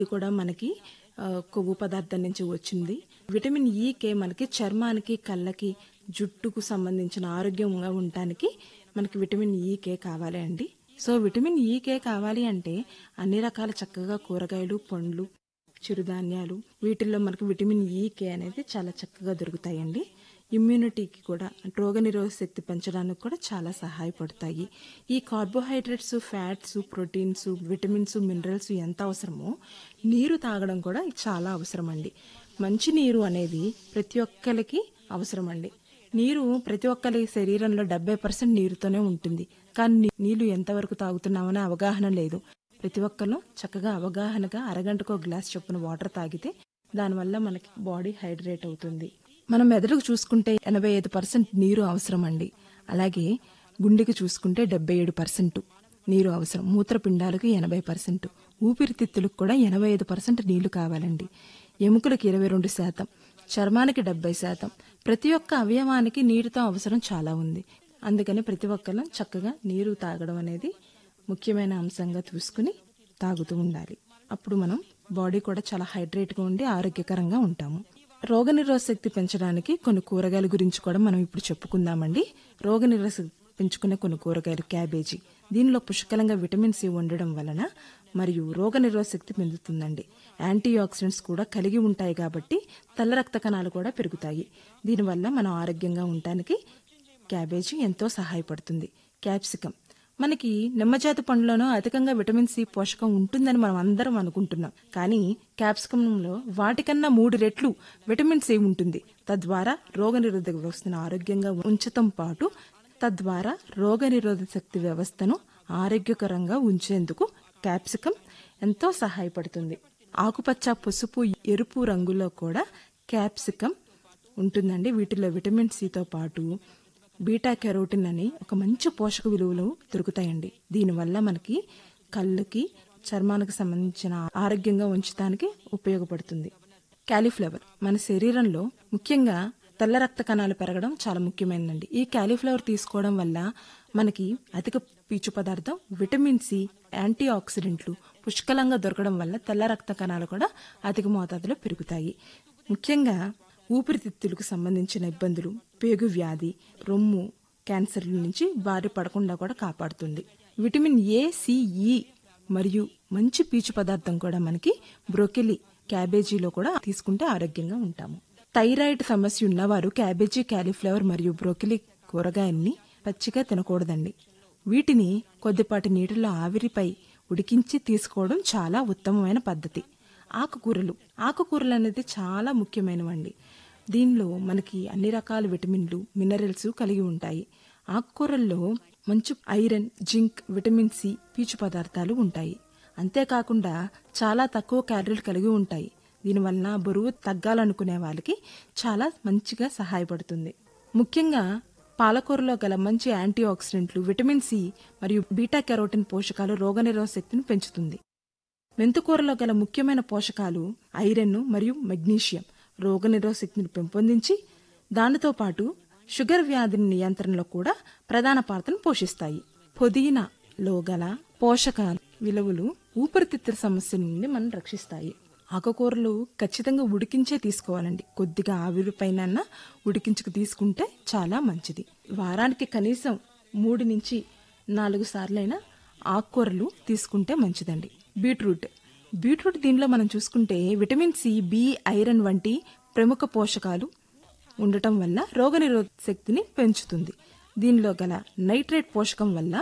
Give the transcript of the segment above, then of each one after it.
ఇది కూడా మనకి ఆ, కొవ్వు పదార్థం నుంచి వచ్చింది విటమిన్ ఈ కే మనకి చర్మానికి కళ్ళకి జుట్టుకు సంబంధించిన ఆరోగ్యంగా ఉండటానికి మనకి విటమిన్ ఈ కే కావాలి అండి సో విటమిన్ ఈ కే కావాలి అంటే అన్ని రకాల చక్కగా కూరగాయలు పండ్లు చిరుధాన్యాలు వీటిల్లో మనకు విటమిన్ ఈ కే అనేది చాలా చక్కగా దొరుకుతాయండి ఇమ్యూనిటీకి కూడా రోగనిరోధక శక్తి పెంచడానికి కూడా చాలా సహాయపడతాయి ఈ carbohydrates fats proteins vitamins minerals ఎంత అవసరమో నీరు తాగడం కూడా చాలా అవసరం అండి మంచి నీరు అనేది ప్రతి ఒక్కరికి అవసరం అండి నీరు ప్రతి ఒక్కరి శరీరంలో డెబ్బై పర్సెంట్ నీరుతోనే ఉంటుంది కానీ నీ- నీళ్లు ఎంతవరకు తాగుతున్నామనే అవగాహన లేదు ప్రతి ఒక్కరు చక్కగా అవగాహనగా అరగంటకు ఒక గ్లాస్ చొప్పున వాటర్ తాగితే దానివల్ల మనకి బాడీ హైడ్రేట్ అవుతుంది మనం మెదడుకు చూసుకుంటే ఎనభై ఐదు పర్సెంట్ నీరు అవసరం అండి అలాగే గుండెకి చూసుకుంటే డెబ్బై ఏడు పర్సెంట్ నీరు అవసరం మూత్రపిండాలకు ఎనభై పర్సెంట్ ఊపిరితిత్తులకు కూడా ఎనభై ఐదు పర్సెంట్ నీళ్లు కావాలండి ఎముకలకు ఇరవై రెండు శాతం చర్మానికి డెబ్బై శాతం ప్రతి ఒక్క అవయవానికి నీరుతో అవసరం చాలా ఉంది అందుకని ప్రతి ఒక్కరు చక్కగా నీరు తాగడం అనేది ముఖ్యమైన అంశంగా చూసుకుని తాగుతూ ఉండాలి అప్పుడు మనం బాడీ కూడా చాలా హైడ్రేట్గా ఉండి ఆరోగ్యకరంగా ఉంటాము రోగనిరోధక శక్తి పెంచడానికి కొన్ని కూరగాయల గురించి కూడా మనం ఇప్పుడు చెప్పుకుందామండి రోగనిరోధక శక్తి పెంచుకునే కొన్ని కూరగాయలు క్యాబేజీ దీనిలో పుష్కలంగా విటమిన్ సి ఉండడం వలన మరియు రోగనిరోధక శక్తి పెంచుతుందండి యాంటీ ఆక్సిడెంట్స్ కూడా కలిగి ఉంటాయి కాబట్టి తెల్ల రక్త కణాలు కూడా పెరుగుతాయి దీనివల్ల మనం ఆరోగ్యంగా ఉండటానికి క్యాబేజీ ఎంతో సహాయపడుతుంది క్యాప్సికం మనకి నిమ్మజాతి పండులోనూ అధికంగా విటమిన్ సి పోషకం ఉంటుందని మనం అందరం అనుకుంటున్నాం కానీ క్యాప్సికంలో వాటికన్నా మూడు రెట్లు విటమిన్ సి ఉంటుంది తద్వారా రోగనిరోధక వ్యవస్థను ఆరోగ్యంగా ఉంచటం పాటు తద్వారా రోగనిరోధక శక్తి వ్యవస్థను ఆరోగ్యకరంగా ఉంచేందుకు క్యాప్సికం ఎంతో సహాయపడుతుంది ఆకుపచ్చ పసుపు ఎరుపు రంగులో కూడా క్యాప్సికం ఉంటుందండి వీటిలో విటమిన్ సితో పాటు బీటా కెరోటిన్ అని ఒక మంచి పోషక విలువలు దొరుకుతాయండి దీనివల్ల మనకి కళ్ళకి చర్మానికి సంబంధించిన ఆరోగ్యంగా ఉంచడానికి ఉపయోగపడుతుంది క్యాలీఫ్లవర్ మన శరీరంలో ముఖ్యంగా తెల్ల రక్త కణాలు పెరగడం చాలా ముఖ్యమైనదండి ఈ క్యాలీఫ్లవర్ తీసుకోవడం వల్ల మనకి అధిక పీచు పదార్థం విటమిన్ సి యాంటీ ఆక్సిడెంట్లు పుష్కలంగా దొరకడం వల్ల తెల్ల రక్త కణాలు కూడా అధిక మోతాదులో పెరుగుతాయి ముఖ్యంగా ఊపిరితిత్తులకు సంబంధించిన ఇబ్బందులు పేగు వ్యాధి రొమ్ము క్యాన్సర్ల నుంచి బారి పడకుండా కూడా కాపాడుతుంది విటమిన్ ఏ సిఈ మరియు మంచి పీచు పదార్థం కూడా మనకి బ్రోకెలి క్యాబేజీలో కూడా తీసుకుంటే ఆరోగ్యంగా ఉంటాము థైరాయిడ్ సమస్య ఉన్నవారు క్యాబేజీ క్యాలీఫ్లవర్ మరియు బ్రోకెలి కూరగాయల్ని పచ్చిగా తినకూడదండి వీటిని కొద్దిపాటి నీటిలో ఆవిరిపై ఉడికించి తీసుకోవడం చాలా ఉత్తమమైన పద్ధతి ఆకుకూరలు ఆకుకూరలు అనేది చాలా ముఖ్యమైనవండి దీనిలో మనకి అన్ని రకాల విటమిన్లు మినరల్స్ కలిగి ఉంటాయి ఆకుకూరల్లో మంచి ఐరన్ జింక్ విటమిన్ సి పీచు పదార్థాలు ఉంటాయి అంతేకాకుండా చాలా తక్కువ క్యాలరీలు కలిగి ఉంటాయి దీనివలన బరువు తగ్గాలనుకునే వాళ్ళకి చాలా మంచిగా సహాయపడుతుంది ముఖ్యంగా పాలకూరలో గల మంచి యాంటీ ఆక్సిడెంట్లు విటమిన్ సి మరియు బీటా కెరోటిన్ పోషకాలు రోగనిరోధక శక్తిని పెంచుతుంది మెంతుకూరలో గల ముఖ్యమైన పోషకాలు ఐరన్ మరియు మెగ్నీషియం రోగనిరోధక శక్తిని పెంపొందించి దానితో పాటు షుగర్ వ్యాధిని నియంత్రణలో కూడా ప్రధాన పాత్రను పోషిస్తాయి పుదీనాలో గల పోషక విలువలు ఊపిరితిత్తుల సమస్య నుండి మనం రక్షిస్తాయి ఆకుకూరలు ఖచ్చితంగా ఉడికించే తీసుకోవాలండి కొద్దిగా ఆవిరి పైన ఉడికించుకు తీసుకుంటే చాలా మంచిది వారానికి కనీసం మూడు నుంచి నాలుగు సార్లైనా ఆకుకూరలు తీసుకుంటే మంచిదండి బీట్రూట్ బీట్రూట్ దీనిలో మనం చూసుకుంటే విటమిన్ సి బి ఐరన్ వంటి ప్రముఖ పోషకాలు ఉండటం వల్ల రోగనిరోధక శక్తిని పెంచుతుంది దీనిలో గల నైట్రేట్ పోషకం వల్ల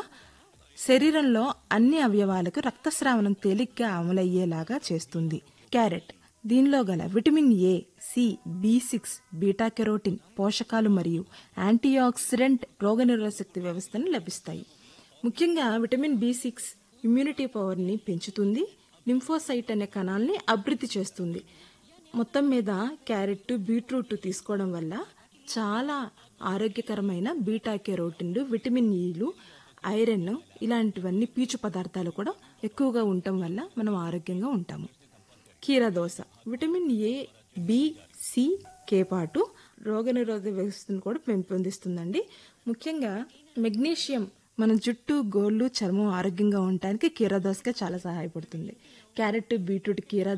శరీరంలో అన్ని అవయవాలకు రక్తస్రావణం తేలిగ్గా అమలయ్యేలాగా చేస్తుంది క్యారెట్ దీనిలో గల vitamin A C B six beta carotene పోషకాలు మరియు యాంటీ ఆక్సిడెంట్ రోగనిరోధక శక్తి వ్యవస్థను లభిస్తాయి ముఖ్యంగా విటమిన్ బి సిక్స్ ఇమ్యూనిటీ పవర్ని పెంచుతుంది లింఫోసైట్ అనే కణాలని అభివృద్ధి చేస్తుంది మొత్తం మీద క్యారెట్ బీట్రూట్ తీసుకోవడం వల్ల చాలా ఆరోగ్యకరమైన బీటా కెరోటిన్లు విటమిన్ ఈలు ఐరన్ ఇలాంటివన్నీ పీచు పదార్థాలు కూడా ఎక్కువగా ఉండటం వల్ల మనం ఆరోగ్యంగా ఉంటాము కీర దోస vitamin A B C K పాటు రోగనిరోధక వ్యవస్థను కూడా పెంపొందిస్తుందండి ముఖ్యంగా మెగ్నీషియం మన జుట్టు గోళ్ళు చర్మం ఆరోగ్యంగా ఉండటానికి కీరా దోసకాయ చాలా సహాయపడుతుంది క్యారెట్ బీట్రూట్ కీరా